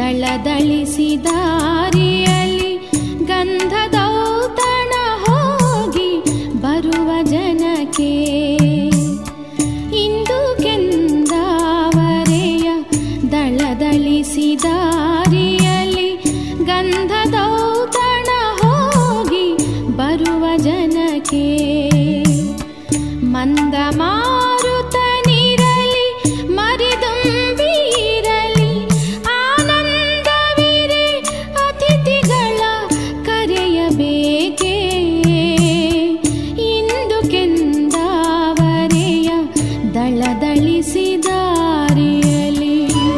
ದಳದಳಿಸಿ ದಾರಿಯಲ್ಲಿ ಗಂಧದೌತಣ ಹೋಗಿ ಬರುವ ಜನಕ್ಕೆ ಇಂದು ಕೆಂದಾವರೆಯ ದಳದಳಿಸಿ ದಾರಿಯಲ್ಲಿ ಗಂಧದೌತಣ ಹೋಗಿ ಬರುವ ಜನಕ್ಕೆ ಮಂದ ಮಾರುತನಿರಲಿ ಮರಿದುಂಬಿರಲಿ ಆನಂದವಿರೆ ಅತಿಥಿಗಳ ಕರೆಯಬೇಕೇ ಇಂದು ಕೆಂದಾವರೆಯ ದಳದಳಿಸಿ ದಾರಿಯಲಿ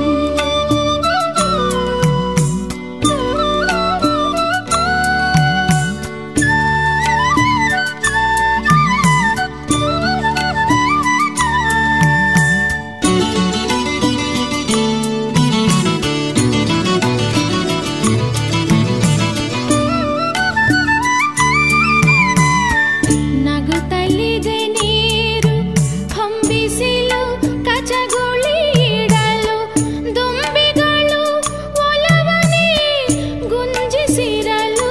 ನಗುತ್ತಲಿದೆ ನೀರು ಹೊಂಬಿಸಿಲು ಕಚಗುಳಿಡಲು ದುಂಬಿಗಳು ಒಲವನೇ ಗುಂಜಿಸಿರಲು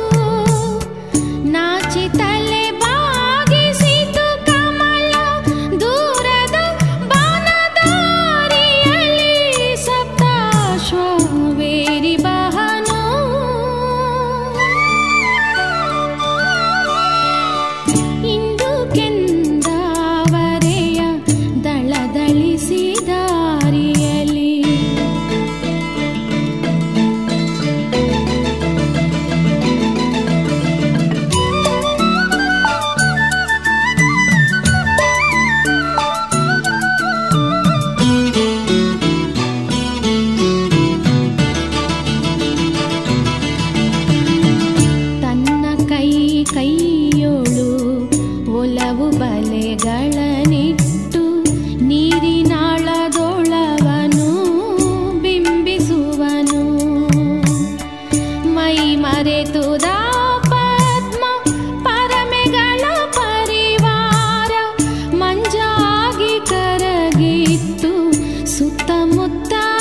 ನಾಚಿ ತಲೆ ಬಾಗಿಸಿತು ಕಮಲ ದೂರದ ಬಾನದಾರಿಯಲ್ಲಿ ಸಪ್ತಾಶ್ವವೇರಿ ಬಹನು ಇಂದು ಕೆಂದಾವರೆಯ ದಳದಳಿಸಿ ದಾರಿಯಲಿ ತನ್ನ ಕೈ ಕೈಯೋಳು ಒಲವು ಬಲೆಗಳನ್ನಿಟ್ಟು ನೀರಿನಾಳದೊಳವನು ಬಿಂಬಿಸುವನು ಮೈ ಮರೆತುದ ಪದ್ಮ ಪರಮೆಗಳ ಪರಿವಾರ ಮಂಜಾಗಿ ಕರಗಿತ್ತು ಸುತ್ತಮುತ್ತ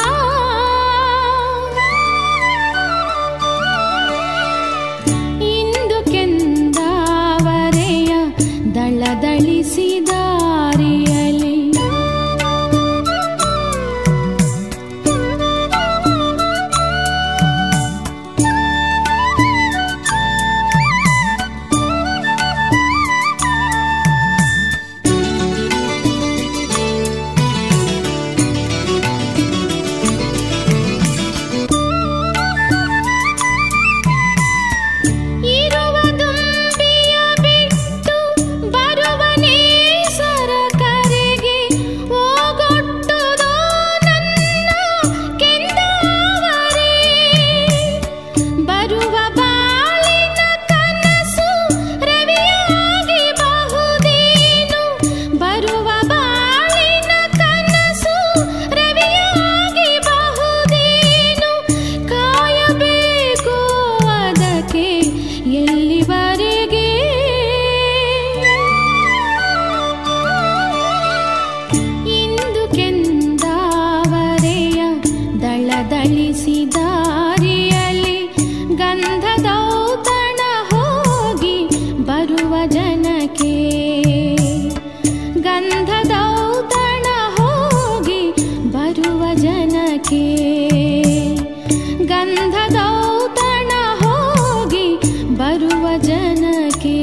ಇಂದು ಕೆಂದಾವರೆಯ ದಳದಳಿಸಿ ದಾರಿಯಲಿ ಇರುವ ದುಂಬಿಯ ಬಿಟ್ಟು ಬರುವನೇ ಸರ ಕರೆಗೆ ಓಗೊಟ್ಟುದೋ ನನ್ನ ಕೆಂದಾವರೆ ಬರುವ ಬಾಳಿನ ಕನಸು ರವಿಯಾಗಿ ಬಹುದೇನು ಬರುವ ಬಾಳಿನ ಕನಸು ರವಿಯಾಗಿ ಬಹುದೇನು ಕಾಯಬೇಕು ಅದಕ್ಕೆ ಎಲ್ಲಿವರೆಗೆ ಇಂದು ಕೆಂದಾವರೆಯ ದಳದಳಿಸಿ ದಾರಿಯಲ್ಲಿ ಗಂಧದೌತಣ ಹೋಗಿ ಬರುವ ಜನಕ್ಕೆ ಗಂಧದೌತಣ ಹೋಗಿ ಬರುವ ಜನಕ್ಕೆ ಗಂಧದೌತಣ ಹೋಗಿ ಬರುವ ಜನಕ್ಕೆ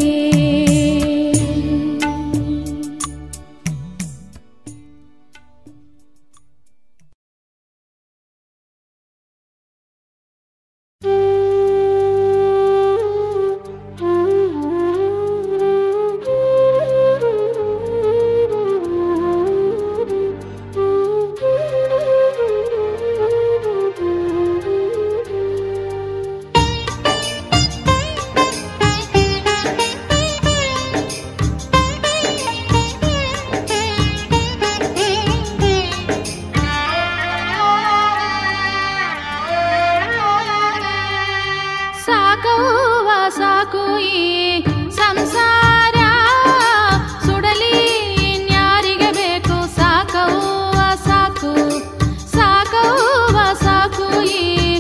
ಸಾಕವ್ವ ಸಾಕು ಈ ಸಂಸಾರ ಸುಡಲಿ ಇನ್ಯಾರಿಗೆ ಬೇಕು ಸಾಕವ್ವ ಸಾಕು ಸಾಕವ್ವ ಸಾಕು ಈ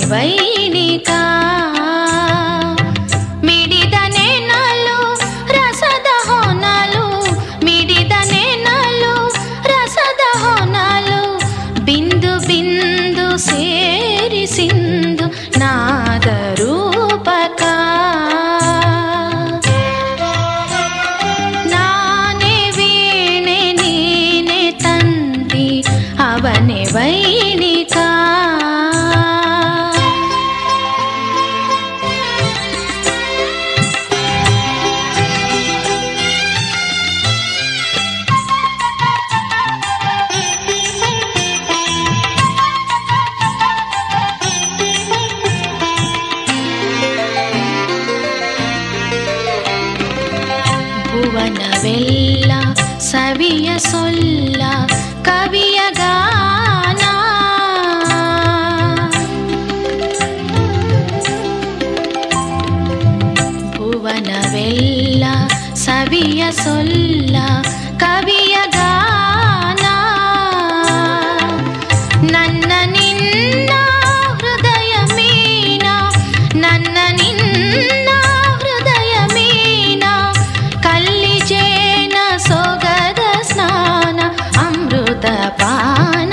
ವೈಣಿಕ ಮಿಡಿದ ನೆನಲು ರಸದ ಹೊನಲು ಮಿಡಿದ ನೆನಲು ರಸದ ಹೊನಲು ಬಿಂದು ಬಿಂದು ಸೇರಿ ಸಿಂಧು ನಾದ ರೂಪಕ ನಾನೇ ವೀಣೆ ನೀನೆ ತಂದಿ ಅವನೇ ವೈಣಿಕ ಭುವನವೆಲ್ಲ ಸವಿಯ ಸೊಲ್ಲ ಕವಿಯ ಗಾನ ಭುವನವೆಲ್ಲ ಸವಿಯ ಸೊಲ್ಲ ಕವಿಯ ಗಾನ ನನ್ನ ನಿನ್ನ ಹೃದಯ ಮೀನ ನನ್ನ ನಿನ್ನ ಹೃದಯ ಮೀನ ಕಲ್ಲಿಜೇನ ಸೊಗದ ಸ್ನಾನ ಅಮೃತ ಪಾನ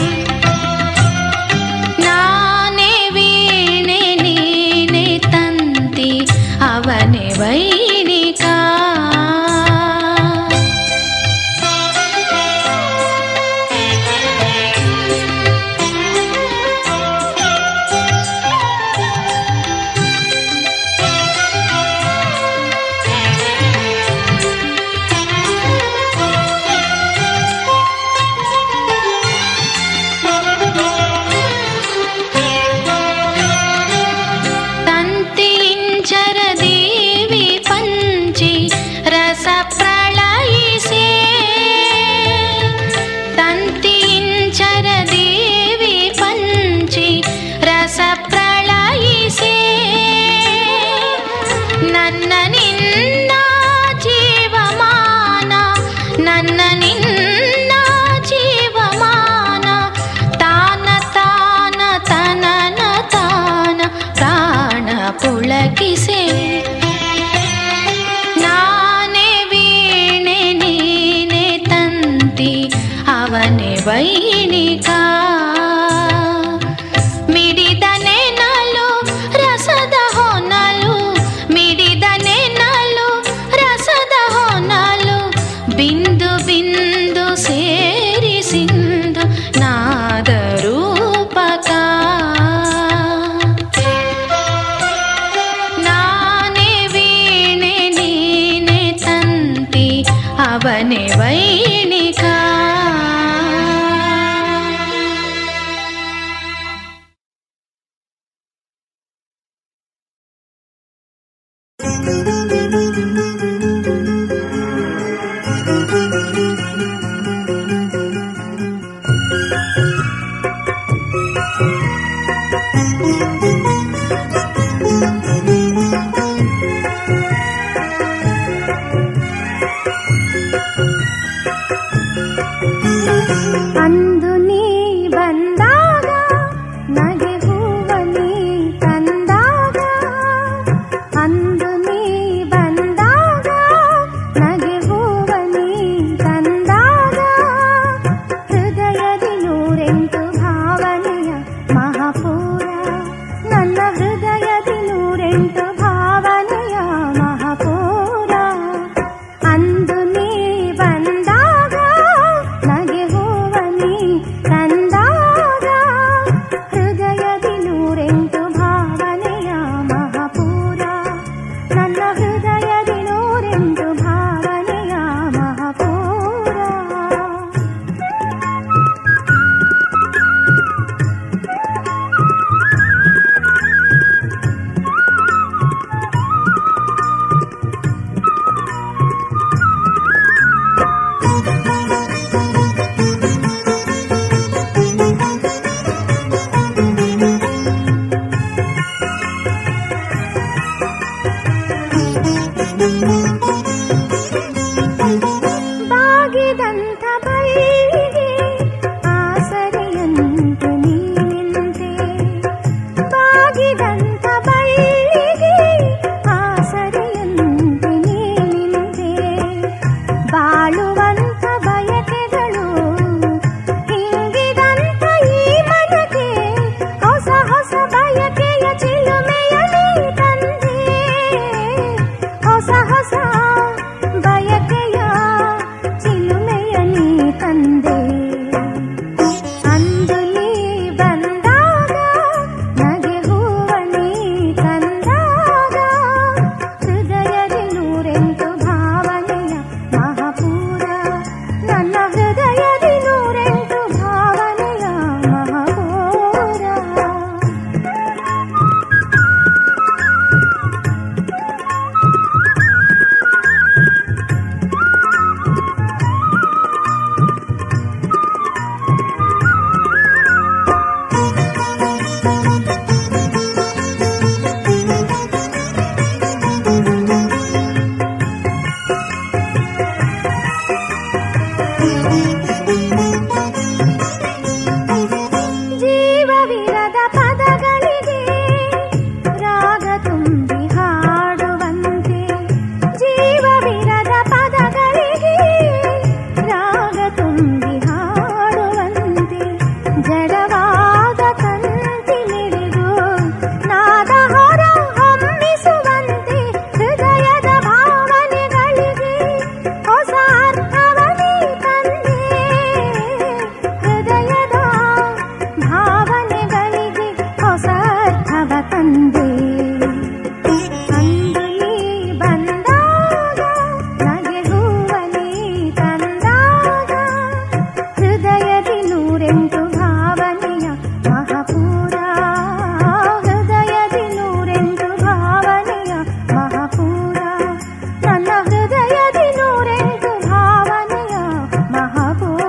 ನಾನೇ ವೀಣೆ ನೀನೆ ತಂತಿ ಅವನೇ ವೈಣಿಕ ಜೀವವಿರದ ಪದಗಳಿಗೆ ರಾಗ ತುಂಬಿ ಹಾಡುವಂತೆ ಜೀವವಿರದ ಪದಗಳಿಗೆ ರಾಗ ತುಂಬಿ ಹಾಡುವಂತೆ ಜಡವಾದ ತಂತಿ ಮಿಡಿದು ನಾದ ಹೊರ ಹೊಮ್ಮಿಸುವಂತೆ ಹೃದಯದ ಭಾವನೆಗಳಿಗೆ ಹೊಸ ಅರ್ಥವನೇ ತಂದೆ ಹೃದಯದ ಭಾವನೆಗಳಿಗೆ ಹೊಸ ಅರ್ಥವ ತಂದೆ ಅಂದು ನೀ ಬಂದಾಗ ನಗೆಗೂವಲಿ ತಂದಾಗ ಹೃದಯದಿ ನೂರೆಂಟು ಭಾವನೆಯ ಮಹಾಪೂರ ಹೃದಯದಿ ನೂರೆಂಟು ಭಾವನೆಯ ಮಹಾಪೂರ ನನ್ನ ಹೃದಯದಿ ನೂರೆಂಟು ಭಾವನೆಯ ಮಹಾಪೂರ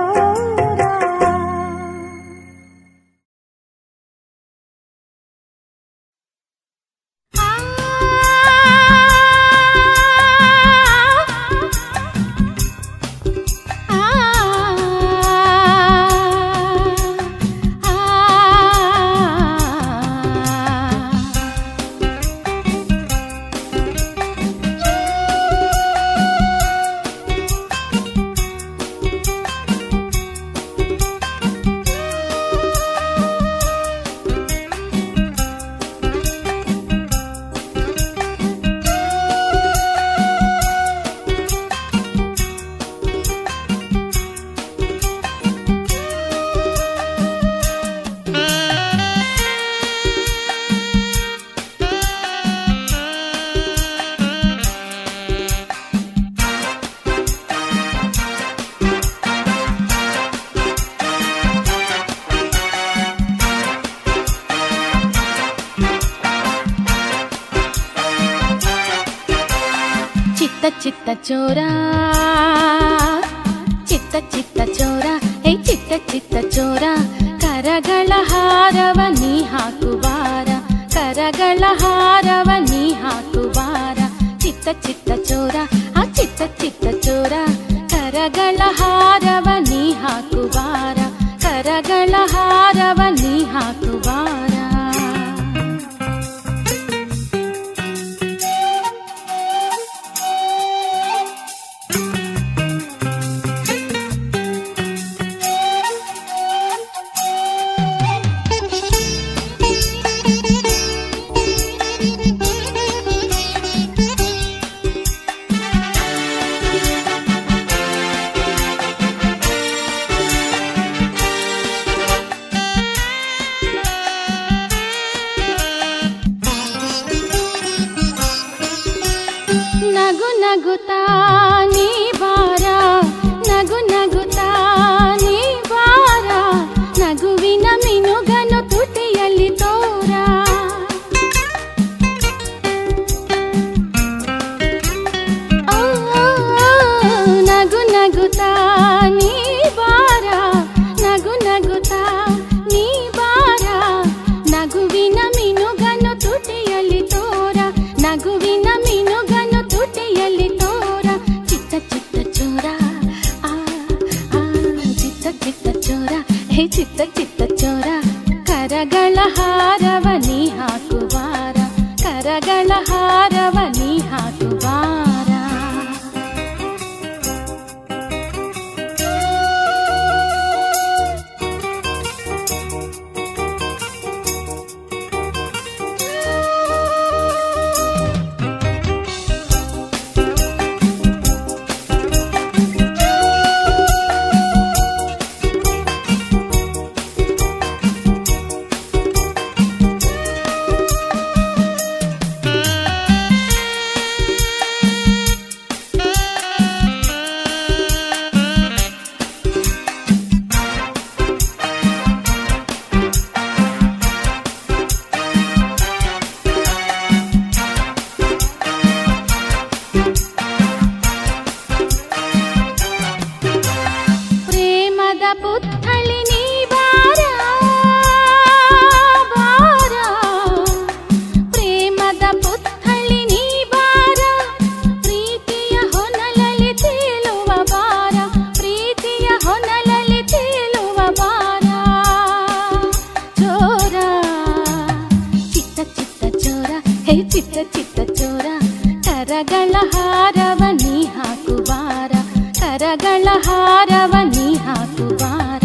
ಚಿತ್ತ ಚಿತ್ತ ಚೋರ ಚಿತ್ತ ಚಿತ್ತ ಚೋರ ಏ ಚಿತ್ತ ಚಿತ್ತ ಚೋರ ಕರಗಳ ಹಾರವ ನೀ ಹಾಕುವಾರ ಕರಗಳ ಹಾರವ ನೀ ಹಾಕುವಾರ ಚಿತ್ತ ಚಿತ್ತ ಚೋರ ಆ ಚಿತ್ತ ಚಿತ್ತ ಚೋರ ಕರಗಳ ಹಾರವ ನೀ ಹಾಕುವಾರ ಕರಗಳ ಹಾರವ ನೀ ಹಾಕುವಾರ ನಗು ನಗುತ್ತಾ ನೀ ಬಾರ ನಗು ನಗುತ್ತಾ ನೀ ಬಾರ ನಗುವಿನ ಮಿನುಗನು ತುಟಿಯಲ್ಲಿ ತೋರ ಓ, ಓ, ಓ, ನಗು ನಗುತ್ತಾ ನೀ ಬಾರ ನಗು ನಗುತ್ತಾ ನೀ ಬಾರ ನಗುವಿನ ಮಿನುಗನು ತುಟಿಯಲ್ಲಿ ತೋರ ನಗುವಿನ ಮಿನುಗನು ತುಟಿಯಲ್ಲಿ ತೋರ ಚಿತ್ತ ಚಿತ್ತ ಚೋರ ಆ ಆ ಚಿತ್ತ ಚಿತ್ತ ಚೋರ ಹೇ ಚಿತ್ತ ಚಿತ್ತ ಚೋರ ಕರಗಳ ಹಾರವ ನೀ ಹಾಕುವಾರ ಕರಗಳ ಹಾರವ ನೀ ಹಾಕುವಾರ ಚಿತ್ತ ಚಿತ್ತ ಚೋರ ಕರಗಳ ಹಾರವ ನೀ ಹಾಕುವಾರ ಕರಗಳ ಹಾರವ ನೀ ಹಾಕುವಾರ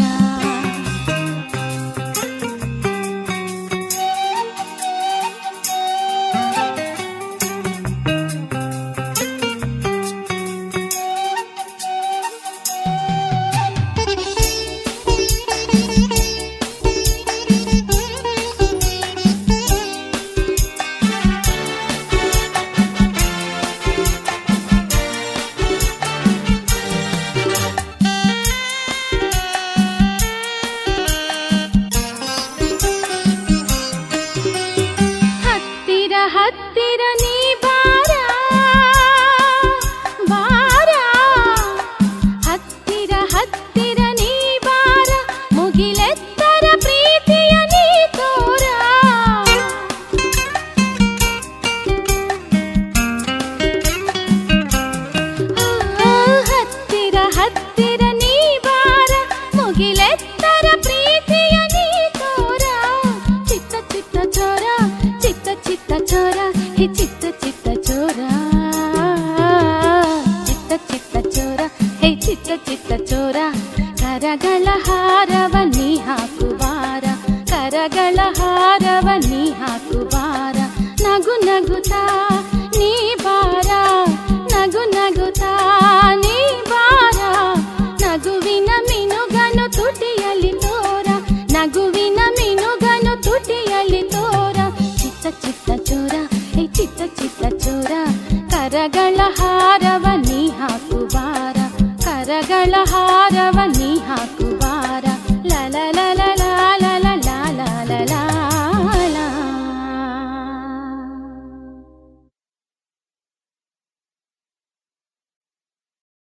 ಹತ್ತಿರ ಹತ್ತಿರ ನೀ ಬಾರ ಬಾರ ಹತ್ತಿರ ಹತ್ತಿರ ನೀ ಬಾರ ಮುಗಿಲೆತ್ತರ ಪ್ರೀತಿಯ ನೀ ತೋರ ಆ, ಹತ್ತಿರ ಹತ್ತಿರ ನೀ ಬಾರ ಮುಗಿಲೆತ್ತರ ಪ್ರೀತಿಯ ನೀ ತೋರ ಚಿತ್ತ ಚಿತ್ತ ಚೋರ ಚಿತ್ತ ಚಿತ್ತ ಚೋರ ಹೇ ಚಿತ್ತ ಚಿತ್ತ ಚೋರ ಚಿತ್ತ ಚಿತ್ತ ಚೋರ ಹೇ ಚಿತ್ತ ಚಿತ್ತ ಚೋರ ಕರಗಳ ಹಾರವ ನೀ ಹಾಕುವಾರ ಕರಗಳ ಹಾರವ ನೀ ಹಾಕುವಾರ ನಗು ನಗುತ್ತಾ ನೀ ಬಾರ ನಗು ನಗುತ್ತಾ ನೀ ಬಾರ ನಗುವಿನ ಮಿನುಗನು ತುಟಿಯಲ್ಲಿ ತೋರ ನಗುವಿನ ಮಿನುಗನು ತುಟಿಯಲ್ಲಿ ತೋರ ಚಿತ್ತ ಚಿತ್ತ ಚೋರ ಹೇ ಚಿತ್ತ ಚಿತ್ತ ಚೋರ ಕರಗಳ ಹಾರವ ನೀ ಹಾಕುವಾರ ಕರಗಳ ಹಾರವ ನೀ ಹಾಕುವಾರ